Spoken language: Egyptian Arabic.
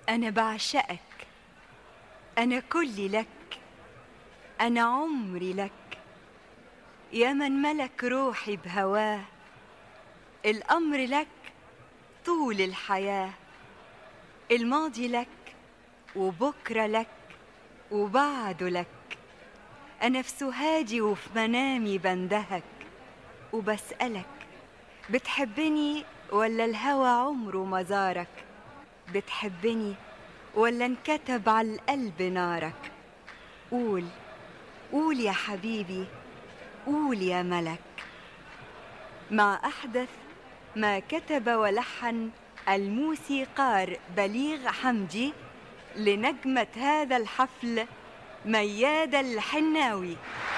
أنا بعشقك أنا كلي لك أنا عمري لك يا من ملك روحي بهواه الأمر لك طول الحياة الماضي لك وبكرة لك وبعده لك أنا في سهادي وفي منامي بندهك وبسألك بتحبني ولا الهوى عمره ما زارك بتحبني ولا انكتب على القلب نارك قول قول يا حبيبي قول يا ملك مع أحدث ما كتب ولحن الموسيقار بليغ حمدي لنجمة هذا الحفل ميادة الحناوي